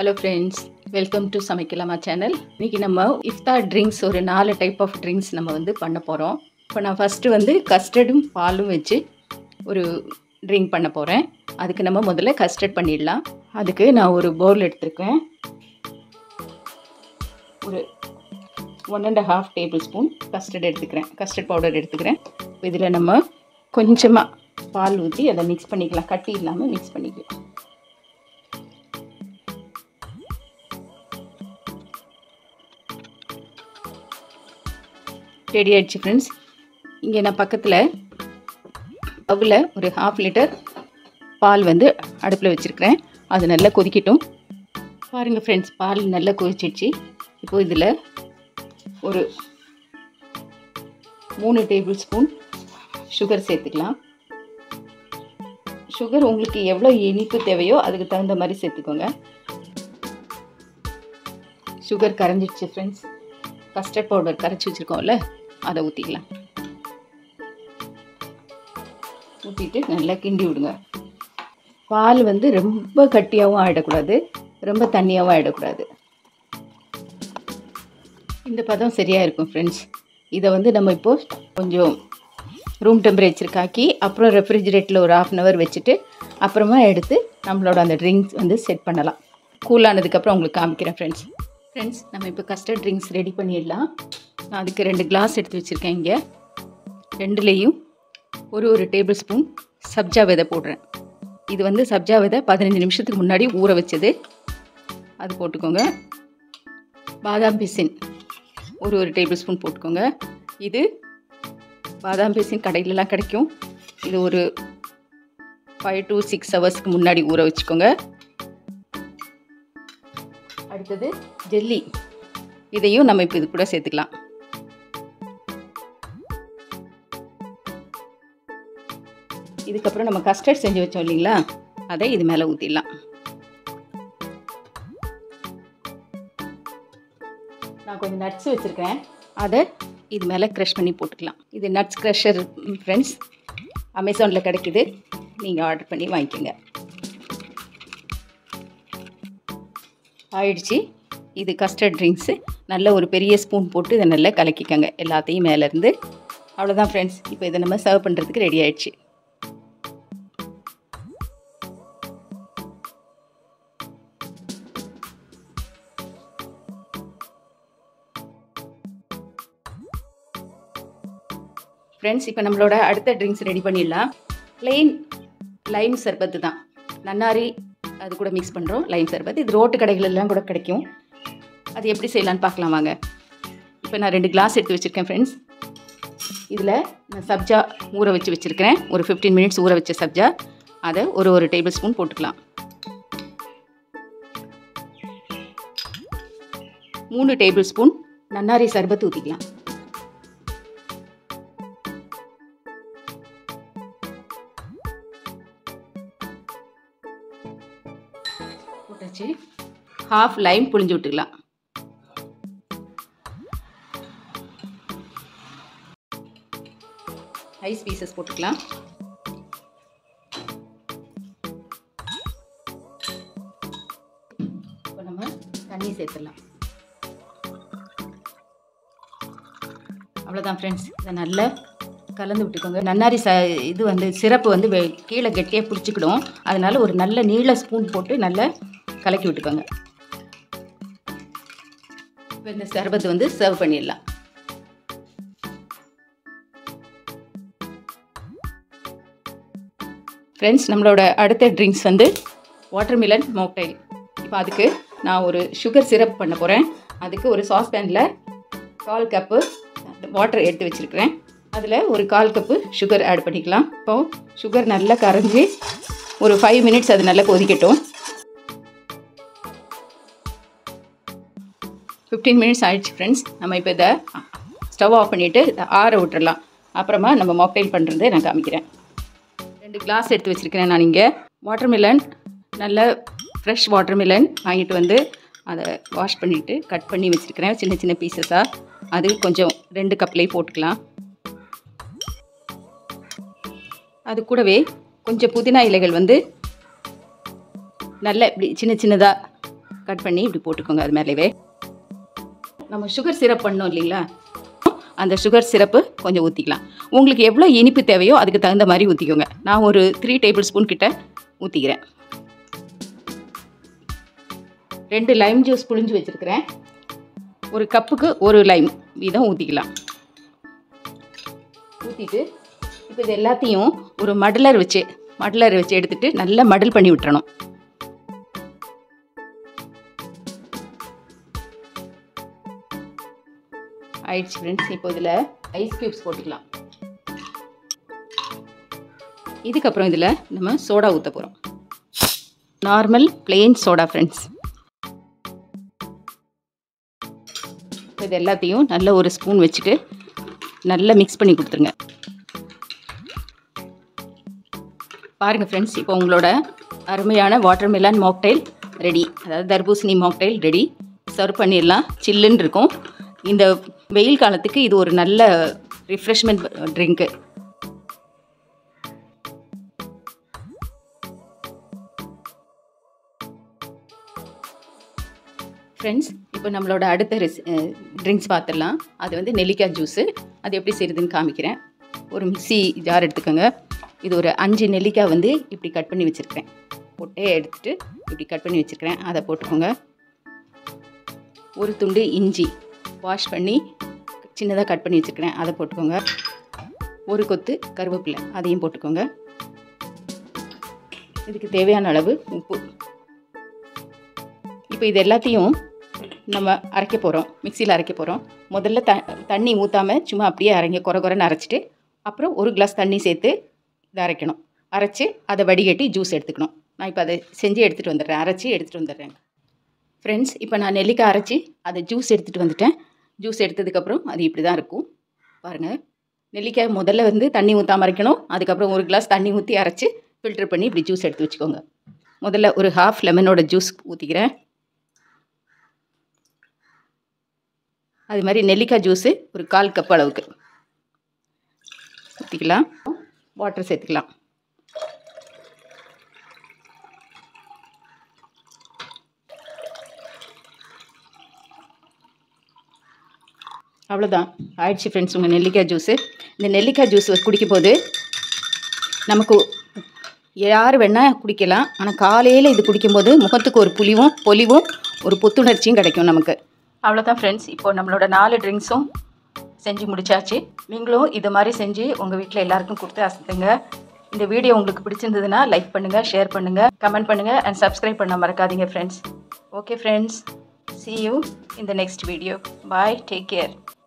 hello friends welcome to சமைக்கலாமா channel இன்றைக்கி நம்ம இஃப்தார் ட்ரிங்க்ஸ் ஒரு நாலு டைப் ஆஃப் ட்ரிங்க்ஸ் நம்ம வந்து பண்ண போகிறோம் இப்போ நான் ஃபஸ்ட்டு வந்து கஸ்டர்டும் பாலும் வச்சு ஒரு ட்ரிங்க் பண்ண போகிறேன் அதுக்கு நம்ம முதல்ல கஸ்டர்ட் பண்ணிடலாம் அதுக்கு நான் ஒரு பவுல் எடுத்திருக்கேன் ஒரு one and half table spoon custard எடுத்துக்கிறேன் கஸ்டர்ட் பவுடர் எடுத்துக்கிறேன் இதில் நம்ம கொஞ்சமாக பால் ஊற்றி அதை மிக்ஸ் பண்ணிக்கலாம் கட்டி இல்லாமல் மிக்ஸ் பண்ணிக்கலாம் ரெடி ஆயிடுச்சு ஃப்ரெண்ட்ஸ் இங்கே நான் பக்கத்தில் அவில் ஒரு ஹாஃப் லிட்டர் பால் வந்து அடுப்பில் வச்சுருக்கிறேன் அது நல்லா கொதிக்கட்டும் பாருங்கள் ஃப்ரெண்ட்ஸ் பால் நல்லா கொதிச்சிடுச்சு இப்போது இதில் ஒரு மூணு டேபிள் ஸ்பூன் சுகர் சேர்த்துக்கலாம் சுகர் உங்களுக்கு எவ்வளோ இனிப்பு தேவையோ அதுக்கு தகுந்த மாதிரி சேர்த்துக்கோங்க சுகர் கரைஞ்சிடுச்சு ஃப்ரெண்ட்ஸ் கஸ்டர்ட் பவுடர் கரைச்சி வச்சுருக்கோம்ல அதை ஊற்றிக்கலாம் ஊற்றிட்டு நல்லா கிண்டி விடுங்க பால் வந்து ரொம்ப கட்டியாகவும் ஆகிடக்கூடாது ரொம்ப தண்ணியாகவும் ஆகிடக்கூடாது இந்த பதம் சரியாக இருக்கும் ஃப்ரெண்ட்ஸ் இதை வந்து நம்ம இப்போது கொஞ்சம் ரூம் டெம்பரேச்சர் காக்கி அப்புறம் ரெஃப்ரிஜிரேட்டரில் ஒரு ஆஃப் அன் ஹவர் வச்சுட்டு அப்புறமா எடுத்து நம்மளோட அந்த ட்ரிங்க்ஸ் வந்து செட் பண்ணலாம் கூலானதுக்கப்புறம் உங்களுக்கு காமிக்கிறேன் ஃப்ரெண்ட்ஸ் ஃப்ரெண்ட்ஸ் நம்ம இப்போ கஸ்டர்ட் ட்ரிங்க்ஸ் ரெடி பண்ணிடலாம் நான் அதுக்கு ரெண்டு கிளாஸ் எடுத்து வச்சுருக்கேன் இங்கே ரெண்டுலேயும் ஒரு ஒரு டேபிள் ஸ்பூன் சப்ஜா விதை போடுறேன் இது வந்து சப்ஜா விதை பதினஞ்சு நிமிஷத்துக்கு முன்னாடி ஊற வச்சது அது போட்டுக்கோங்க பாதாம் பிசின் ஒரு ஒரு டேபிள் ஸ்பூன் போட்டுக்கோங்க இது பாதாம் பிசின் கடையிலலாம் கிடைக்கும் இது ஒரு ஃபைவ் டு சிக்ஸ் ஹவர்ஸ்க்கு முன்னாடி ஊற வச்சுக்கோங்க அடுத்தது ஜெல்லி இதையும் நம்ம இப்போ இது கூட சேர்த்துக்கலாம் இதுக்கப்புறம் நம்ம கஸ்டர்ட் செஞ்சு வச்சோம் இல்லைங்களா அதை இது மேலே ஊற்றிடலாம் நான் கொஞ்சம் நட்ஸ் வச்சுருக்கேன் அதை இது மேலே க்ரஷ் பண்ணி போட்டுக்கலாம் இது நட்ஸ் க்ரஷர் ஃப்ரெண்ட்ஸ் அமேசானில் கிடைக்குது நீங்கள் ஆர்டர் பண்ணி வாங்கிக்கோங்க ஆயிடுச்சு இது கஸ்டர்ட் ட்ரிங்க்ஸு நல்ல ஒரு பெரிய ஸ்பூன் போட்டு இதை நல்லா கலக்கிக்கோங்க எல்லாத்தையும் மேலேருந்து அவ்வளோதான் ஃப்ரெண்ட்ஸ் இப்போ இதை நம்ம சர்வ் பண்ணுறதுக்கு ரெடி ஆயிடுச்சு ஃப்ரெண்ட்ஸ் இப்போ நம்மளோட அடுத்த ட்ரிங்க்ஸ் ரெடி பண்ணிடலாம் ப்ளெயின் லைம் சர்பத்து தான் நன்னாரி அது கூட மிக்ஸ் பண்ணுறோம் லைம் சர்பத் இது ரோட்டு கடைகளெல்லாம் கூட கிடைக்கும் அது எப்படி செய்யலான்னு பார்க்கலாம் வாங்க இப்போ நான் ரெண்டு கிளாஸ் எடுத்து வச்சுருக்கேன் ஃப்ரெண்ட்ஸ் இதில் நான் சப்ஜா ஊற வச்சு வச்சுருக்கிறேன் ஒரு ஃபிஃப்டீன் மினிட்ஸ் ஊற வச்ச சப்ஜா அதை ஒரு ஒரு டேபிள் ஸ்பூன் போட்டுக்கலாம் மூணு டேபிள் ஸ்பூன் நன்னாரி சர்பத் ஊற்றிக்கலாம் போட்டாச்சு ஹாஃப் லைம் புளிஞ்சு விட்டுக்கலாம் ஐஸ் பீசஸ் போட்டுக்கலாம் இப்போ நம்ம தண்ணி சேர்த்துடலாம் அவ்வளோதான் ஃப்ரெண்ட்ஸ் இதை நல்லா கலந்து விட்டுக்கோங்க நன்னாரி ச இது வந்து சிறப்பு வந்து வெ- கீழே கெட்டியாக பிடிச்சிக்கிடும் அதனால ஒரு நல்ல நீள ஸ்பூன் போட்டு நல்லா கலக்கி விட்டுக்கோங்க இப்போ இந்த சர்பத் வந்து சர்வ் பண்ணிடலாம் ஃப்ரெண்ட்ஸ் நம்மளோட அடுத்த ட்ரிங்க்ஸ் வந்து வாட்டர்மிலன் மோக்டைல் இப்போ அதுக்கு நான் ஒரு சுகர் சிரப் பண்ண போகிறேன் அதுக்கு ஒரு சாஸ்பேனில் கால் கப்பு வாட்டர் எடுத்து வச்சுருக்கிறேன் அதில் ஒரு கால் கப்பு சுகர் ஆட் பண்ணிக்கலாம் இப்போது சுகர் நல்லா கரைஞ்சி ஒரு ஃபைவ் மினிட்ஸ் அது நல்லா கொதிக்கட்டும் ஃபிஃப்டீன் மினிட்ஸ் ஆயிடுச்சு ஃப்ரெண்ட்ஸ் நம்ம இப்போ இதை ஸ்டவ் ஆஃப் பண்ணிவிட்டு ஆற விட்டுறலாம் அப்புறமா நம்ம மாக்டைல் பண்ணுறதை நான் காமிக்கிறேன் ரெண்டு கிளாஸ் எடுத்து வச்சுருக்கிறேன் நான் இங்கே வாட்டர்மெலன் நல்ல ஃப்ரெஷ் வாட்டர்மெலன் வாங்கிட்டு வந்து அதை வாஷ் பண்ணிவிட்டு கட் பண்ணி வச்சுருக்கிறேன் சின்ன சின்ன பீசஸாக அது கொஞ்சம் ரெண்டு கப்லேயே போட்டுக்கலாம் அது கூடவே கொஞ்சம் புதினா இலைகள் வந்து நல்ல இப்படி சின்ன சின்னதாக கட் பண்ணி இப்படி போட்டுக்கோங்க அது மேலேவே நம்ம சுகர் சிரப் பண்ணோம் இல்லைங்களா அந்த சுகர் சிரப்பு கொஞ்சம் ஊற்றிக்கலாம் உங்களுக்கு எவ்வளோ இனிப்பு தேவையோ அதுக்கு தகுந்த மாதிரி ஊற்றிக்கோங்க நான் ஒரு த்ரீ டேபிள் ஸ்பூன் கிட்ட ஊற்றிக்கிறேன் ரெண்டு லைம் ஜூஸ் புழிஞ்சு வச்சுருக்கிறேன் ஒரு கப்புக்கு ஒரு லைம் வீதம் ஊற்றிக்கலாம் ஊற்றிட்டு இப்போ இது எல்லாத்தையும் ஒரு மடலர் வச்சு மடலர் வச்சு எடுத்துட்டு நல்லா மடல் பண்ணி விட்டுறணும் ஆயிடுச்சு ஃப்ரெண்ட்ஸ் இப்போ இதில் ஐஸ் க்யூப்ஸ் போட்டுக்கலாம் இதுக்கப்புறம் இதில் நம்ம சோடா ஊற்ற போகிறோம் நார்மல் பிளெயின் சோடா ஃப்ரெண்ட்ஸ் இது எல்லாத்தையும் நல்ல ஒரு ஸ்பூன் வச்சுட்டு நல்லா மிக்ஸ் பண்ணி கொடுத்துருங்க பாருங்கள் ஃப்ரெண்ட்ஸ் இப்போ உங்களோட அருமையான வாட்டர் மெலான் மாக்டைல் ரெடி அதாவது தர்பூசணி மாக்டைல் ரெடி சர்வ் பண்ணிடலாம் சில்லுன்னு இருக்கும் இந்த வெயில் காலத்துக்கு இது ஒரு நல்ல ரிஃப்ரெஷ்மெண்ட் ட்ரிங்க்கு ஃப்ரெண்ட்ஸ் இப்போ நம்மளோட அடுத்த ரெசி ட்ரிங்க்ஸ் பார்த்துடலாம் அது வந்து நெல்லிக்காய் ஜூஸு அது எப்படி செய்யுதுன்னு காமிக்கிறேன் ஒரு மிக்ஸி ஜார் எடுத்துக்கோங்க இது ஒரு அஞ்சு நெல்லிக்காய் வந்து இப்படி கட் பண்ணி வச்சுருக்கிறேன் பொட்டே எடுத்துட்டு இப்படி கட் பண்ணி வச்சுருக்கிறேன் அதை போட்டுக்கோங்க ஒரு துண்டு இஞ்சி வாஷ் பண்ணி சின்னதாக கட் பண்ணி வச்சுருக்கிறேன் அதை போட்டுக்கோங்க ஒரு கொத்து கருவேப்பிலை அதையும் போட்டுக்கோங்க இதுக்கு தேவையான அளவு உப்பு இப்போ இது எல்லாத்தையும் நம்ம அரைக்க போகிறோம் மிக்சியில் அரைக்க போகிறோம் முதல்ல த தண்ணி ஊற்றாமல் சும்மா அப்படியே அரைங்க குறை குறைன்னு அரைச்சிட்டு அப்புறம் ஒரு கிளாஸ் தண்ணி சேர்த்து இதை அரைக்கணும் அரைச்சி அதை வடிகட்டி ஜூஸ் எடுத்துக்கணும் நான் இப்போ அதை செஞ்சு எடுத்துகிட்டு வந்துடுறேன் அரைச்சி எடுத்துகிட்டு வந்துடுறேன் ஃப்ரெண்ட்ஸ் இப்போ நான் நெல்லிக்காய் அரைச்சி அதை ஜூஸ் எடுத்துகிட்டு வந்துட்டேன் ஜூஸ் எடுத்ததுக்கப்புறம் அது இப்படி தான் இருக்கும் பாருங்கள் நெல்லிக்காய் முதல்ல வந்து தண்ணி ஊற்றாம அரைக்கணும் அதுக்கப்புறம் ஒரு கிளாஸ் தண்ணி ஊற்றி அரைச்சி ஃபில்டர் பண்ணி இப்படி ஜூஸ் எடுத்து வச்சுக்கோங்க முதல்ல ஒரு ஹாஃப் லெமனோட ஜூஸ் ஊற்றிக்கிறேன் அது மாதிரி நெல்லிக்காய் ஜூஸு ஒரு கால் கப் அளவுக்கு ஊற்றிக்கலாம் வாட்டர் சேர்த்துக்கலாம் அவ்வளோதான் ஆயிடுச்சு ஃப்ரெண்ட்ஸ் உங்கள் நெல்லிக்காய் ஜூஸு இந்த நெல்லிக்காய் ஜூஸ் குடிக்கும்போது நமக்கு யார் வேணால் குடிக்கலாம் ஆனால் காலையில் இது குடிக்கும்போது முகத்துக்கு ஒரு புலிவும் பொலிவும் ஒரு புத்துணர்ச்சியும் கிடைக்கும் நமக்கு அவ்வளோதான் ஃப்ரெண்ட்ஸ் இப்போ நம்மளோட நாலு ட்ரிங்க்ஸும் செஞ்சு முடிச்சாச்சு நீங்களும் இது மாதிரி செஞ்சு உங்கள் வீட்டில் எல்லாருக்கும் கொடுத்து அசத்துங்க இந்த வீடியோ உங்களுக்கு பிடிச்சிருந்ததுன்னா லைக் பண்ணுங்கள் ஷேர் பண்ணுங்கள் கமெண்ட் பண்ணுங்கள் அண்ட் சப்ஸ்கிரைப் பண்ண மறக்காதீங்க friends okay friends see you in the next video bye take care